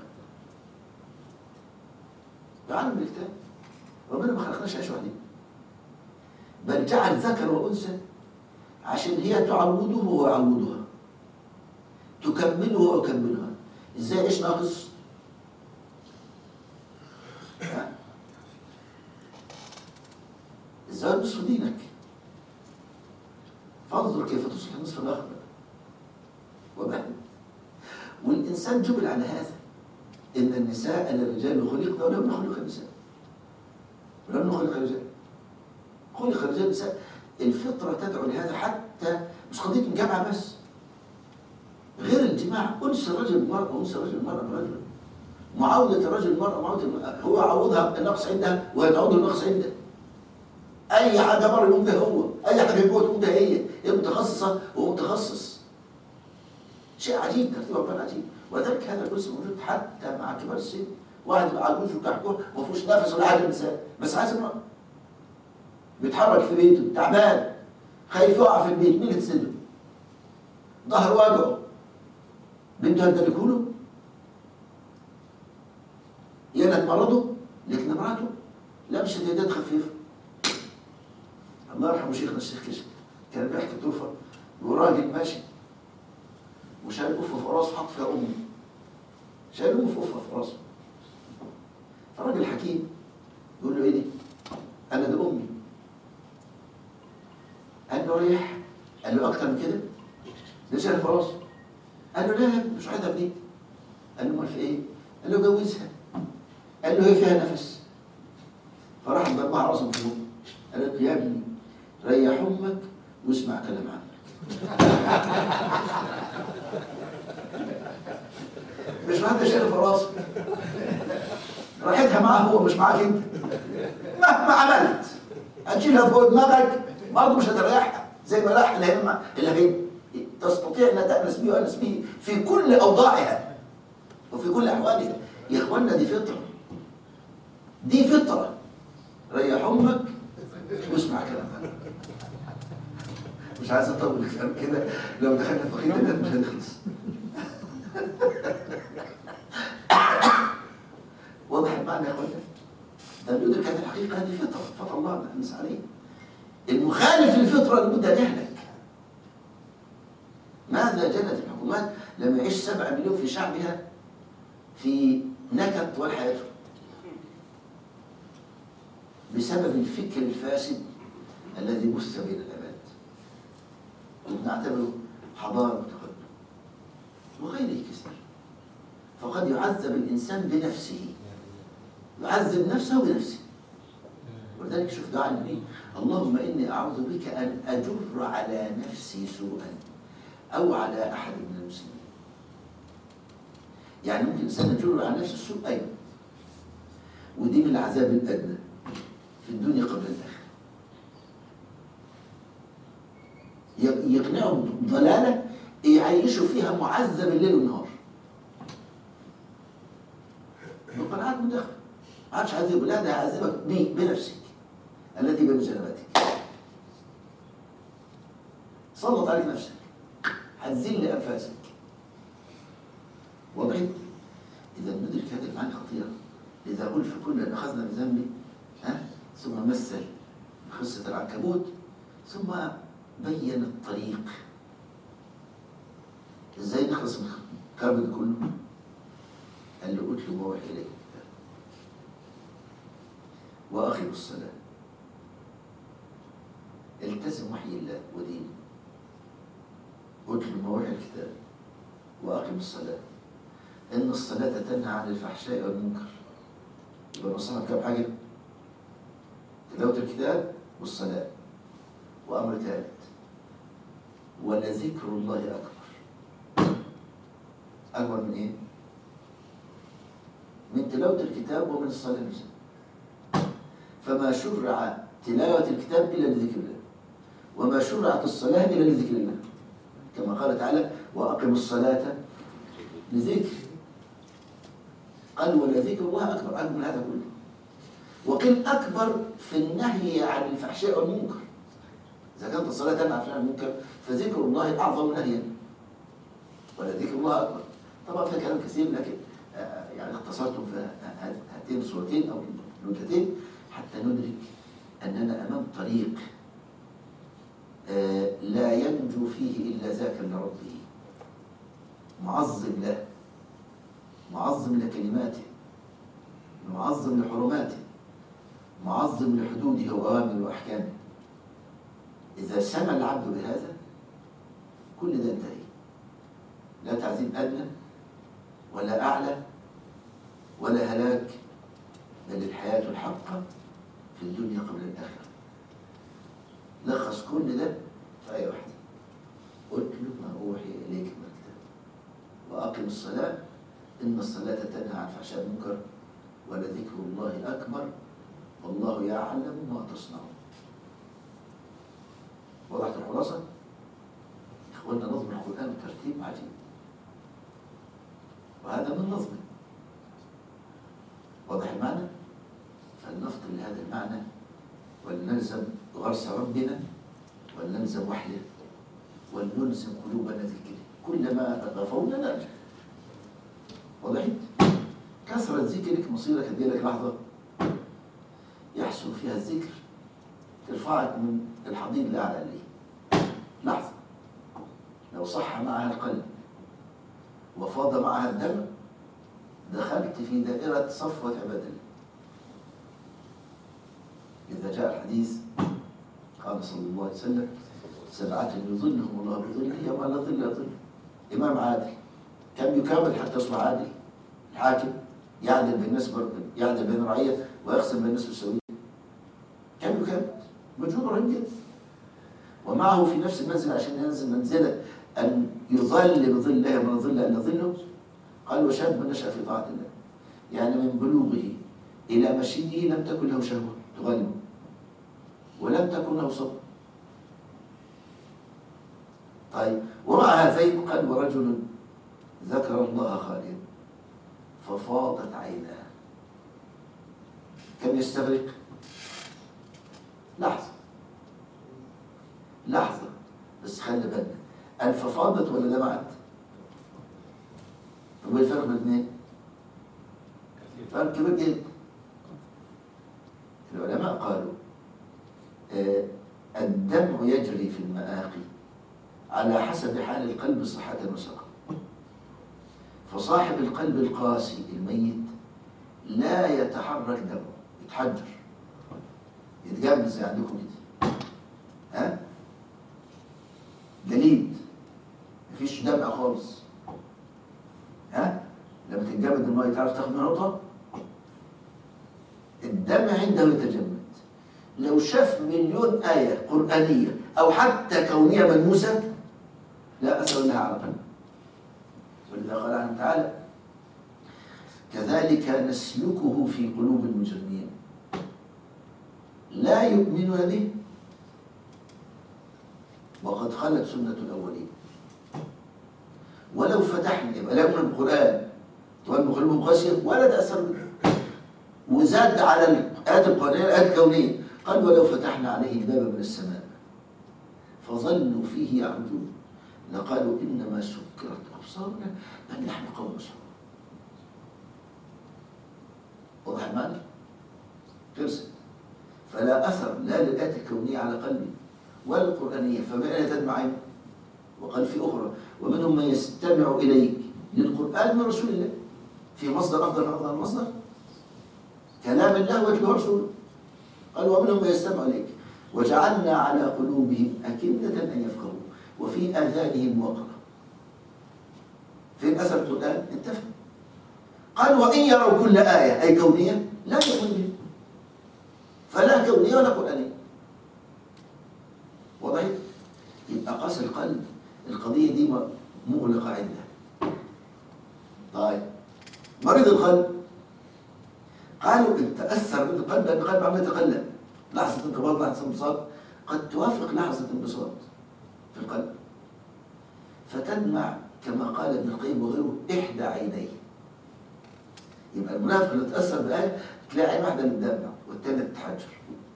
يعانوا من الاكتئاب ربنا ما خلقناش عيش وحدين بل جعل ذكر وانثى عشان هي تعوده وهو يعودها تكمله ويكملها ازاي ايش ناقص ها؟ الزواج نصف دينك فانظر كيف تصلح نصف الاخر وبعد والانسان جبل على هذا ان النساء الرجال خلقنا ولم نخلق النساء ولم نخلق الرجال خلق الرجال والنساء الفطرة تدعو لهذا حتى مش قضية مجامعة بس غير الجماع أنس الرجل المرأة وأنس الرجل المرأة برجل معاودة الرجل المرأة معاودة المرأة هو يعوضها النقص عندها وهي تعوض النقص عندها أي حاجة مرة يقوم بها هو أي حاجة يقوم تقوم بها هي هي متخصصة وهو متخصص شيء عجيب ترتيب ربنا عجيب وذلك هذا الجزء موجود حتى مع كبار السن واحد عجوز وكحكوه ما فيهوش نفس ولا حاجه انسان بس عايز امرأة بيتحرك في بيته تعبان خايف يقع في البيت مين اللي تسنده؟ ظهر وجعه بنته هتدلكه له يا مرضه لكن امراته لمست يدات خفيفه الله يرحمه شيخنا الشيخ كشك كان بيحكي طوفه وراجل ماشي وشايل قفه في راسه حط فيها امه شايل امه في قفه في راسه فالراجل حكيم يقول له ايه دي؟ انا ده امي قال له ريح قال له اكتر من كده ده شايل في راسه قال له لا يا ابني مش عايزها في دي قال له امال في ايه؟ قال له جوزها قال له هي فيها نفس رفع راسه فوق قالت له يا ابني ريح امك واسمع كلام عمك مش معاك شايل في راسك راحتها معاه هو مش معاك انت مهما عملت هتشيلها فوق دماغك برضه مش هتريحها زي ما راح الهمة اللي هي تستطيع ان تأنس به وأنس به في كل اوضاعها وفي كل احوالها يا اخوانا دي فطره دي فطره ريح امك واسمع كلامها مش عايز اطول الكلام كده لو دخلنا في خيط الناس مش هنخلص واضح المعنى يا اخوانا ده بيدرك ان الحقيقه هذه فطره فطر الله نحن عليه المخالف للفطره لابد ان يهلك ماذا جنت الحكومات لما يعيش سبعة مليون في شعبها في نكد طوال حياته بسبب الفكر الفاسد الذي بث بين الاباد ونعتبره حضاره وتقدم وغيره كثير فقد يعذب الانسان بنفسه يعذب نفسه بنفسه ولذلك شوف دعاء النبي اللهم اني اعوذ بك ان اجر على نفسي سوءا او على احد من المسلمين يعني ممكن الانسان يجر على نفسه السوء ايوه ودي من العذاب الادنى في الدنيا قبل الاخره ي- يقنعه بضلاله يعيشه فيها معذب الليل والنهار بقناعات مدخل ما عادش عذب لا ده هيعذبك بي- بنفسك التي بين جنباتك سلط عليك نفسك هتذل انفاسك واضح اذا ندرك هذه المعاني خطيره اذا قل في كل ان اخذنا بذنبه ها ثم مثل قصه العنكبوت ثم بين الطريق ازاي نخلص من الكرب ده كله قال له اتلو ما وحي اليك واقم الصلاه التزم وحي الله ودينه اتل ما وحي الكتاب واقم الصلاه ان الصلاه تنهى عن الفحشاء والمنكر يبقى نصنا كام حاجه تلاوه الكتاب والصلاه وامر ثالث ولذكر الله اكبر اكبر من ايه من تلاوه الكتاب ومن الصلاه نفسها فما شرع تلاوة الكتاب إلا لذكر الله وما شرعت الصلاة إلا لذكر الله كما قال تعالى وأقم الصلاة لذكر قال ولذكر الله أكبر أكبر من هذا كله وقل أكبر في النهي عن الفحشاء والمنكر إذا كانت الصلاة تنهى عن الفحشاء والمنكر فذكر الله أعظم نهيا ولذكر الله أكبر طبعا فيها كلام كثير لكن آه، يعني اختصرتم في هاتين الصورتين أو النكتتين حتى ندرك أننا أمام طريق آه، لا ينجو فيه إلا ذاكر لربه معظم له معظم لكلماته معظم لحرماته معظم لحدوده وأوامره وأحكامه إذا سمى العبد بهذا كل ده انتهي لا تعذيب أدنى ولا أعلى ولا هلاك بل الحياة الحقة في الدنيا قبل الآخرة لخص كل ده في آية واحدة اتل ما أوحي إليك من الكتاب وأقم الصلاة إن الصلاة تنهى عن الفحشاء والمنكر ولذكر الله أكبر والله يعلم ما تصنعون وضحت الخلاصة؟ إخواننا نظم القرآن ترتيب عجيب وهذا من نظمه واضح المعنى؟ فلنفطن لهذا المعنى ولنلزم غرس ربنا ولنلزم وحيه ولنلزم قلوبنا ذكره كلما غفونا نرجع وضحت؟ كثرة ذكرك مصيرك هتجيلك لحظة يحصل فيها الذكر ترفعك من الحضيض الأعلى ليه لحظة لو صح معها القلب وفاض معها الدم دخلت في دائرة صفوة عباد الله إذا جاء الحديث قال صلى الله عليه وسلم سبعة يظلهم الله بظله يوم لا ظل إلا ظله إمام عادل كم يكامل حتى يصبح عادل الحاكم يعدل بين الناس بر... يعدل بين الرعية ويقسم بين الناس بالسوية مجهود رهيب جدا ومعه في نفس المنزل عشان ينزل منزلة أن يظل بظل الله من ظل أن ظله قال وشاب نشأ في طاعة الله يعني من بلوغه إلى مشيه لم تكن له شهوة تغلبه ولم تكن له صبر طيب ومع هذين قال ورجل ذكر الله خاليا ففاضت عيناه كم يستغرق لحظة لحظة بس خلي بالنا قال ففاضت ولا دمعت؟ طب ايه الفرق بين الاثنين؟ فرق كبير جدا العلماء قالوا آه، الدمع يجري في المآقي على حسب حال القلب صحة وسقم فصاحب القلب القاسي الميت لا يتحرك دمه يتحجر يتجمد زي عندكم كده ها جليد مفيش دمع خالص ها لما تتجمد الميه تعرف تاخد منها نقطه الدمع عنده يتجمد لو شاف مليون آية قرآنية أو حتى كونية ملموسة لا أثر لها على قلبه ولذا قال عنه تعالى كذلك نسلكه في قلوب المجرمين لا يؤمنون به وقد خلت سنة الأولين ولو فتحنا يبقى لا يؤمن بالقرآن تؤمن قلوبهم قاسية ولا تأثر به وزاد على الآيات القرآنية الآيات الكونية قال ولو فتحنا عليه بابا من السماء فظلوا فيه يعرجون لقالوا إنما سكرت أبصارنا بل نحن قوم مسحورون واضح المعنى؟ خلصت فلا أثر لا للآيات الكونية على قلبي ولا القرآنية فمن أين تدمع عينه؟ وقال في أخرى ومنهم من يستمع إليك للقرآن من رسول الله في مصدر أفضل من أفضل المصدر كلام الله ويتلوه رسوله قال ومنهم من يستمع إليك وجعلنا على قلوبهم أكنة أن يفقهوا وفي آذانهم وقرا فين أثر القرآن انتفى قال وإن يروا كل آية أي كونية لا يؤمن بها فلا كونية ولا قرآنية واضح؟ يبقى قاس القلب القضية دي مغلقة عنده طيب مريض القلب قالوا ان تاثر من القلب لان القلب عمال يتقلب لحظه انقباض لحظه انبساط قد توافق لحظه انبساط في القلب فتدمع كما قال ابن القيم وغيره احدى عينيه يبقى المنافق اللي تاثر بالايه تلاقي عين واحده اللي بتدمع والثانيه بتتحجر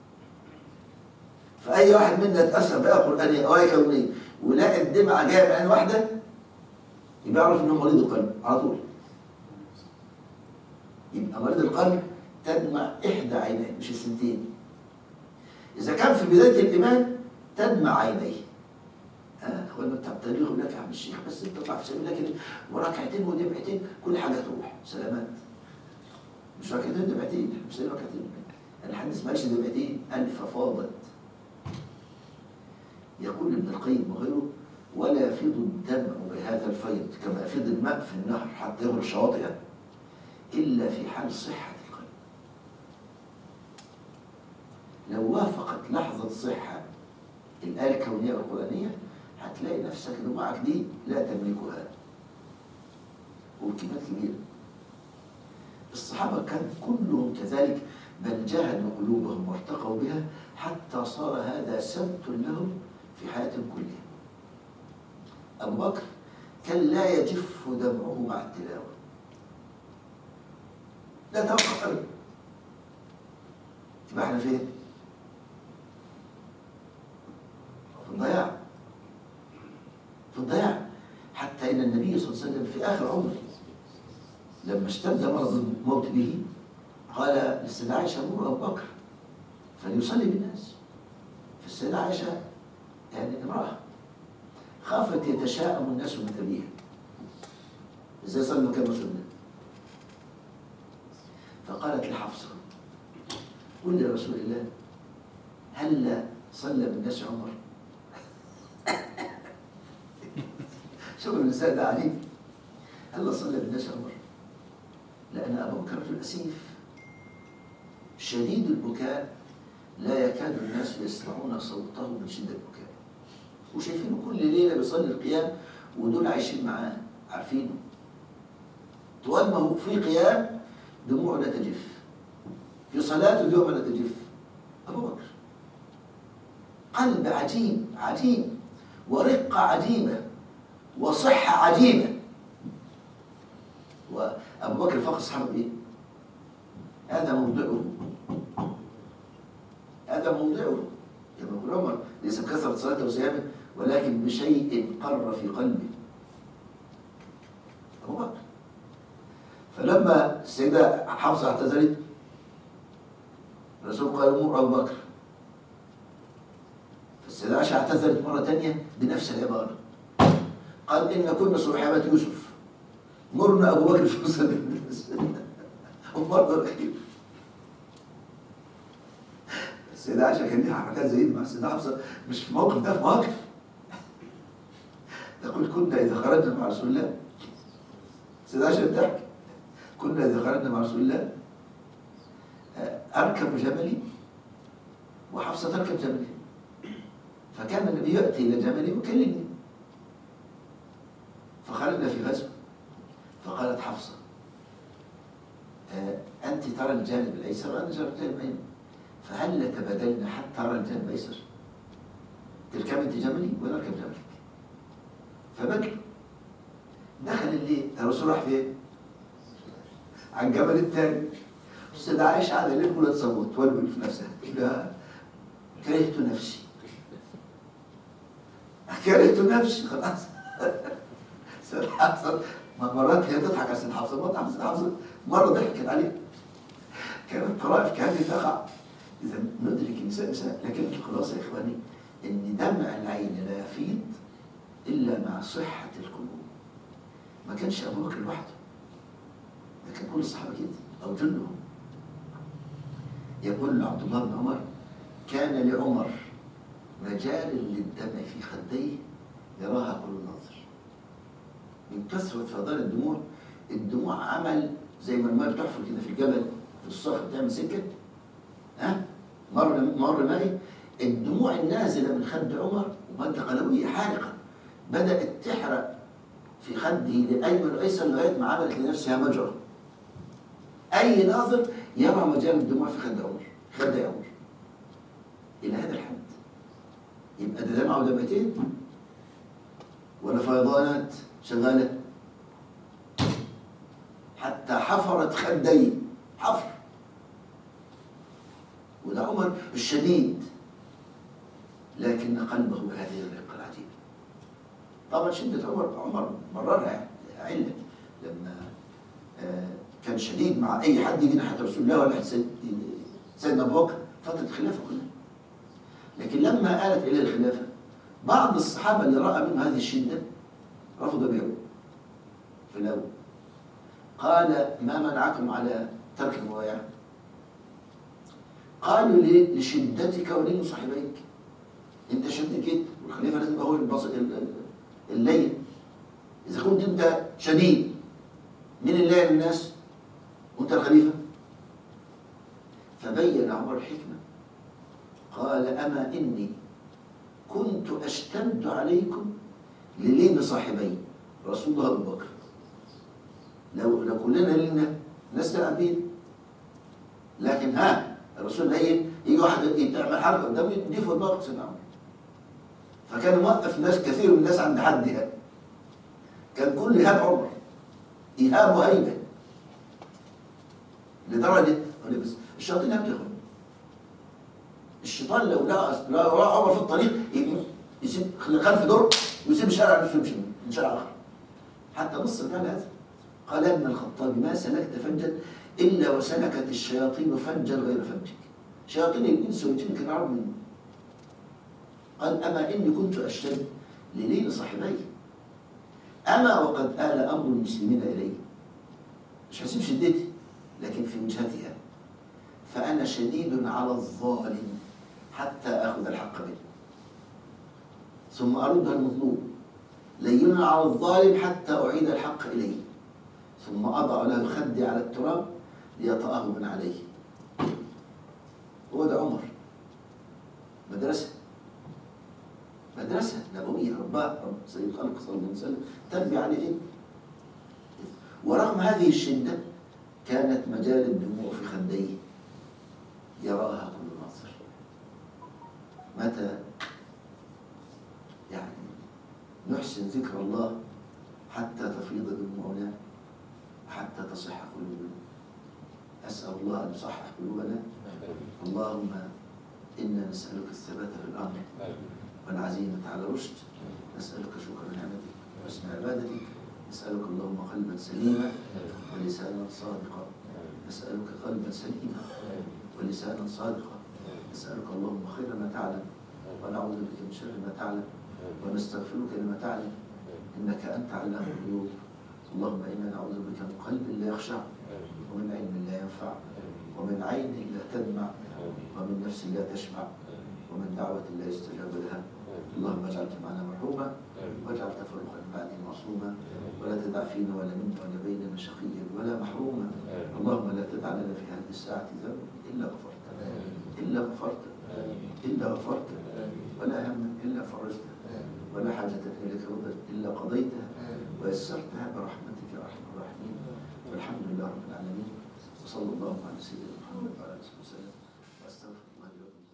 فاي واحد منا تاثر بايه قرانيه او ايه كونيه ولاقي الدمعه جايه من عين واحده يبقى يعرف انه مريض القلب على طول يبقى مريض القلب تدمع إحدى عينيه مش السنتين إذا كان في بداية الإيمان تدمع عينيه ها اخوانا بتاع التاريخ يقول لك يا عم الشيخ بس انت تطلع في سبيل الله كده وركعتين ودمعتين كل حاجه تروح سلامات مش ركعتين دمعتين احنا مش ركعتين الحديث ما قالش دمعتين قال ففاضت يقول ابن القيم وغيره ولا يفيض الدمع بهذا الفيض كما يفيض الماء في النهر حتى يغرق شواطئه إلا في حال صحة القلب لو وافقت لحظة صحة الآية الكونية والقرآنية هتلاقي نفسك دموعك دي لا تملكها وبكميات كبيرة الصحابة كان كلهم كذلك بل جاهدوا قلوبهم وارتقوا بها حتى صار هذا سبت لهم في حياتهم كلها أبو بكر كان لا يجف دمعه مع التلاوة لا توقف أبدا يبقى احنا فين؟ في الضياع في الضياع حتى ان النبي صلى الله عليه وسلم في اخر عمره لما اشتد مرض الموت به قال للسيدة عائشة مر أبو بكر فليصلي بالناس فالسيدة عائشة يعني امرأة خافت يتشاءم الناس من أبيها ازاي صلي مكان رسول الله فقالت لحفصة قل يا رسول الله هل صلى بالناس عمر شوف الإنسان ده عليم هل صلى بالناس عمر لأن أبا بكر رجل أسيف شديد البكاء لا يكاد الناس يسمعون صوته من شدة البكاء وشايفينه كل ليلة بيصلي القيام ودول عايشين معاه عارفينه طول ما هو في قيام دموعه لا تجف في صلاته دموعه لا تجف أبو بكر قلب عجيب عجيب ورقة عجيبة وصحة عجيبة وأبو بكر فقط أصحابه إيه؟ هذا موضعه هذا موضعه كما يقول عمر ليس بكثرة صلاته وصيامه ولكن بشيء قر في قلبه أبو بكر فلما السيدة حفصة اعتذرت الرسول قال مر أبو بكر فالسيدة عائشة اعتذرت مرة ثانية بنفس العبارة قال إن كنا صحابة يوسف مرنا أبو بكر في وسط الناس ومرة الأخير السيدة عائشة كان ليها حركات زي دي مع السيدة حفصة مش في موقف ده في مواقف تقول كنا إذا خرجنا مع رسول الله السيدة عائشة بتحكي كنا إذا خرجنا مع رسول الله آه، أركب جملي وحفصة تركب جملي فكان النبي يأتي إلى جملي ويكلمني فخرجنا في غزو فقالت حفصة آه، أنت ترى الجانب الأيسر وأنا ترى الجانب الأيمن فهل تبادلنا حتى أرى الجانب الأيسر تركب أنت جملي وأنا أركب جملك فبكى دخل الليل الرسول راح فين؟ على الجبل الثاني السيدة عائشة قاعدة الليل كلها تصوت تولول في نفسها تقول لها كرهت نفسي كرهت نفسي خلاص سيدة حفصة مرات هي تضحك على سيدة حفصة مرات على سيدة حفصة مرة ضحكت عليه كانت طرائف كانت تقع إذا ندرك نساء نساء لكن الخلاصة يا إخواني إن دمع العين لا يفيض إلا مع صحة القلوب ما كانش أبو بكر لوحده ده كان كل الصحابة كده أو جلهم يقول عبد الله بن عمر كان لعمر مجال للدمع في خديه يراها كل ناظر من كثرة فضال الدموع الدموع عمل زي ما الماء بتحفر كده في الجبل في الصخر بتعمل سكة ها مر مر مائي الدموع النازلة من خد عمر ومادة قلوية حارقة بدأت تحرق في خده لأيمن والأيسر لغاية ما عملت لنفسها مجرى أي ناظر يرى مجال الدموع في خد عمر خد عمر إلى هذا الحد يبقى ده دمعة ودمعتين ولا فيضانات شغالة حتى حفرت خديه حفر وده عمر الشديد لكن قلبه بهذه الرقة العجيبة طبعا شدة عمر عمر مررها علة لما آه، كان شديد مع أي حد يجي ناحية رسول الله ولا سيد- سيدنا أبو بكر فترة الخلافة كلها لكن لما آلت إلى الخلافة بعض الصحابة اللي رأى منه هذه الشدة رفضوا بيعه في الأول قال ما منعكم على ترك المبايعة قالوا ليه لشدتك ولين صاحبيك انت شديد جدا والخليفه لازم يبقى هو البص... ال- ال- اللين اذا كنت انت شديد مين اللي لاين الناس وانت الخليفه فبين عمر الحكمه قال اما اني كنت اشتد عليكم للين صاحبي رسول الله ابو بكر لو لو كلنا لنا الناس تلعب بينا لكن ها الرسول لين يجي واحد يعمل حركه قدام يضيفه دماغه سيدنا عمر فكان موقف ناس كثير من الناس عند حدها كان كل ايهاب عمر ايهاب وهيبه لدرجه أقول لك بس الشياطين لا بتخرج الشيطان لو لقى لو لقى عمر في الطريق يجي يسيب خلف دور ويسيب الشارع نفسه يمشي من شارع اخر حتى نص قال هذا قال يا ابن الخطاب ما سلكت فجا الا وسلكت الشياطين فجا غير فجك شياطين الانس والجن كانوا عرب منه قال أما إني كنت أشتد لليل صاحبي أما وقد آل أمر المسلمين إلي مش هسيب شدتي لكن في وجهتها فأنا شديد على الظالم حتى آخذ الحق منه ثم أرد المطلوب لين على الظالم حتى أعيد الحق إليه ثم أضع له خدي على التراب ليطأه من عليه هو ده عمر مدرسة مدرسة نبوية رباه رب سيد الخلق صلى الله عليه وسلم تربي عليه ورغم هذه الشدة كانت مجال الدموع في خديه يراها كل ناظر متى يعني نحسن ذكر الله حتى تفيض دموعنا حتى تصح قلوبنا أسأل الله أن يصحح قلوبنا اللهم إنا نسألك الثبات في الأمر والعزيمة على رشد نسألك شكر نعمتك وحسن عبادتك نسألك اللهم قلبا سليما ولسانا صادقا نسألك قلبا سليما ولسانا صادقا نسألك اللهم خير ما تعلم ونعوذ بك من شر ما تعلم ونستغفرك لما تعلم إنك أنت علام الغيوب اللهم إنا نعوذ بك من قلب لا يخشع ومن علم لا ينفع ومن عين لا تدمع ومن نفس لا تشبع ومن دعوة لا يستجاب لها اللهم اجعل جمعنا مرحوما واجعل تفرقا من بعده معصوما ولا تدع فينا ولا منا ولا بيننا شقيا ولا محروما اللهم لا تدع لنا في هذه الساعة ذنب إلا غفرته إلا غفرته إلا غفرته ولا هم إلا فرجته ولا حاجة إليك رضا إلا قضيتها ويسرتها برحمتك يا أرحم الراحمين والحمد لله رب العالمين وصلى الله على سيدنا محمد وعلى آله وسلم وأستغفر الله لكم